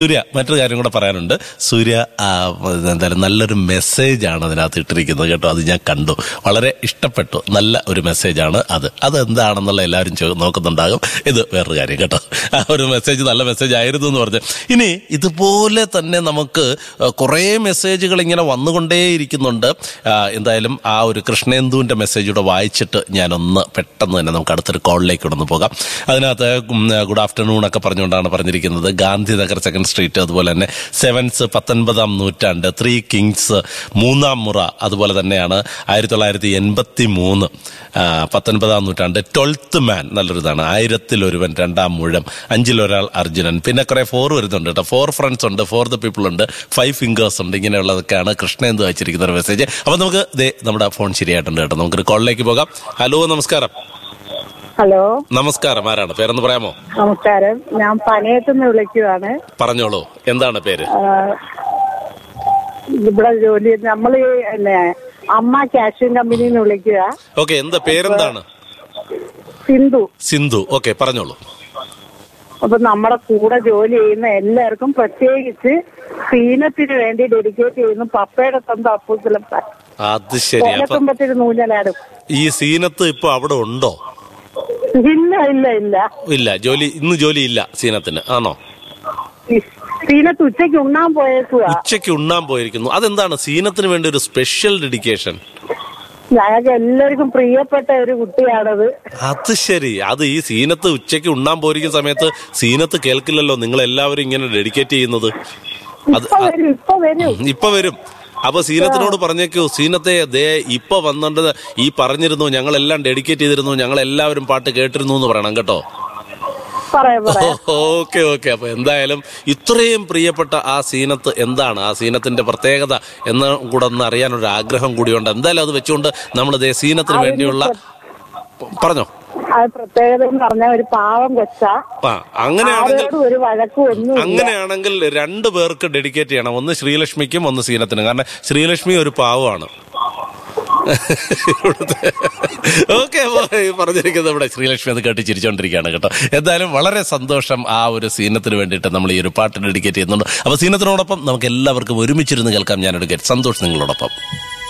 സൂര്യ മറ്റൊരു കാര്യം കൂടെ പറയാനുണ്ട് സൂര്യ ആ, എന്തായാലും നല്ലൊരു മെസ്സേജാണ് അതിനകത്ത് ഇട്ടിരിക്കുന്നത് കേട്ടോ അത് ഞാൻ കണ്ടു വളരെ ഇഷ്ടപ്പെട്ടു നല്ല ഒരു മെസ്സേജാണ് അത് അത് എന്താണെന്നുള്ള എല്ലാവരും ചോ- നോക്കുന്നുണ്ടാകും ഇത് വേറൊരു കാര്യം കേട്ടോ ആ ഒരു മെസ്സേജ് നല്ല മെസ്സേജ് ആയിരുന്നു എന്ന് പറഞ്ഞു ഇനി ഇതുപോലെ തന്നെ നമുക്ക് കുറേ മെസ്സേജുകൾ ഇങ്ങനെ വന്നുകൊണ്ടേയിരിക്കുന്നുണ്ട് ആ, എന്തായാലും ആ ഒരു കൃഷ്ണേന്ദുവിന്റെ മെസ്സേജ് കൂടെ വായിച്ചിട്ട് ഞാനൊന്ന് പെട്ടെന്ന് തന്നെ നമുക്ക് അടുത്തൊരു കോളിലേക്ക് ഒന്ന് പോകാം അതിനകത്ത് ഉം, ഗുഡ് ആഫ്റ്റർനൂൺ ഒക്കെ പറഞ്ഞുകൊണ്ടാണ് പറഞ്ഞിരിക്കുന്നത് ഗാന്ധിനഗർ സെക്കൻഡ് സ്ട്രീറ്റ് അതുപോലെ തന്നെ സെവൻസ് പത്തൊൻപതാം നൂറ്റാണ്ട് ത്രീ കിങ്സ് മൂന്നാം മുറ അതുപോലെ തന്നെയാണ് ആയിരത്തി തൊള്ളായിരത്തി എൺപത്തി മൂന്ന് പത്തൊൻപതാം നൂറ്റാണ്ട് ട്വൽത്ത് മാൻ നല്ലൊരു ഇതാണ് ആയിരത്തിലൊരുവൻ രണ്ടാം മുഴം അഞ്ചിലൊരാൾ അർജുനൻ പിന്നെ കുറെ ഫോർ വരുന്നുണ്ട് കേട്ടോ ഫോർ ഫ്രണ്ട്സ് ഉണ്ട് ഫോർ ദ പീപ്പിൾ ഉണ്ട് ഫൈവ് ഫിംഗേഴ്സ് ഉണ്ട് ഇങ്ങനെയുള്ളതൊക്കെയാണ് കൃഷ്ണേന്ദു അയച്ചിരിക്കുന്ന ഒരു മെസ്സേജ് അപ്പൊ നമുക്ക് ദേ നമ്മുടെ ഫോൺ ശരിയായിട്ടുണ്ട് കേട്ടോ നമുക്കൊരു കോളിലേക്ക് പോകാം ഹലോ നമസ്കാരം ഹലോ നമസ്കാരം ആരാണ് പേരെന്ന് പറയാമോ നമസ്കാരം ഞാൻ പനയത്തുനിന്ന് വിളിക്കുവാണ് പറഞ്ഞോളൂ എന്താണ് പേര് ആ, ഇവിടെ ജോലി നമ്മൾ പിന്നെ അമ്മ കാഷ്യൂം കമ്പനിയിൽ നിന്ന് വിളിക്കുക ഓക്കെ എന്താ പേരെന്താണ് സിന്ധു സിന്ധു ഓക്കെ പറഞ്ഞോളൂ അപ്പൊ നമ്മുടെ കൂടെ ജോലി ചെയ്യുന്ന എല്ലാവർക്കും പ്രത്യേകിച്ച് സീനത്തിന് വേണ്ടി ഡെഡിക്കേറ്റ് ചെയ്യുന്നു പപ്പയുടെ സ്വന്തം അപ്പൂസിലപ്പ അത് ശരി അപ്പൊ കോലത്തുമ്പത്തിന് നൂഞ്ഞലാടും ഈ സീനത്ത് ഇപ്പൊ അവിടെ ഉണ്ടോ ഇല്ല ഇല്ല ഇല്ല ഇല്ല ജോലി ഇന്ന് ജോലി ഇല്ല സീനത്തിന് ആണോ ഈ സീനത്ത് ഉച്ചയ്ക്ക് ഉണ്ണാൻ പോയേക്കുക ഉച്ചയ്ക്ക് ഉണ്ണാൻ പോയിരിക്കുന്നു അതെന്താണ് സീനത്തിന് വേണ്ടി ഒരു സ്പെഷ്യൽ ഡെഡിക്കേഷൻ ഞങ്ങൾക്ക് എല്ലാവർക്കും പ്രിയപ്പെട്ട ഒരു കുട്ടിയാണത് അത് ശരി അത് ഈ സീനത്ത് ഉച്ചയ്ക്ക് ഉണ്ണാൻ പോയിരിക്കുന്ന സമയത്ത് സീനത്ത് കേൾക്കില്ലല്ലോ നിങ്ങൾ എല്ലാവരും ഇങ്ങനെ ഡെഡിക്കേറ്റ് ചെയ്യുന്നത് അത് ഇപ്പൊ വരും ഇപ്പൊ വരും ഇപ്പൊ വരും അപ്പൊ സീനത്തിനോട് പറഞ്ഞേക്കോ സീനത്തെ ദേ ഇപ്പൊ വന്നിട്ട് ഈ പറഞ്ഞിരുന്നു ഞങ്ങളെല്ലാം ഡെഡിക്കേറ്റ് ചെയ്തിരുന്നു ഞങ്ങൾ എല്ലാവരും പാട്ട് കേട്ടിരുന്നു എന്ന് പറയണം കേട്ടോ പറയാം പറയാം ഓക്കെ ഓക്കെ അപ്പൊ എന്തായാലും ഇത്രയും പ്രിയപ്പെട്ട ആ സീനത്ത് എന്താണ് ആ സീനത്തിന്റെ പ്രത്യേകത എന്ന് കൂടെ ഒന്ന് അറിയാൻ ഒരു ആഗ്രഹം കൂടിയുണ്ട് എന്തായാലും അത് വെച്ചുകൊണ്ട് നമ്മൾ ദേ സീനത്തിന് വേണ്ടിയുള്ള പറഞ്ഞോ അത് പ്രത്യേകത എന്ന് പറഞ്ഞാൽ ഒരു പാവം കൊച്ച ആ അങ്ങനെയാണെങ്കിൽ ആരോടും ഒരു വഴക്കും ഒന്നും അങ്ങനെയാണെങ്കിൽ രണ്ടു പേർക്ക് ഡെഡിക്കേറ്റ് ചെയ്യണം ഒന്ന് ശ്രീലക്ഷ്മിക്കും ഒന്ന് സീനത്തിനും കാരണം ശ്രീലക്ഷ്മി ഒരു പാവമാണ് ഓക്കെ പറഞ്ഞിരിക്കുന്നത് ഇവിടെ ശ്രീലക്ഷ്മി അത് കേട്ട് ചിരിച്ചോണ്ടിരിക്കുകയാണ് കേട്ടോ എന്തായാലും വളരെ സന്തോഷം ആ ഒരു സീനത്തിന് വേണ്ടിയിട്ട് നമ്മൾ ഈ ഒരു പാട്ട് ഡെഡിക്കേറ്റ് ചെയ്യുന്നുണ്ട് അപ്പൊ സീനത്തിനോടൊപ്പം നമുക്ക് എല്ലാവർക്കും ഒരുമിച്ചിരുന്ന് കേൾക്കാം ഞാൻ എടുക്കട്ടെ സന്തോഷം നിങ്ങളോടൊപ്പം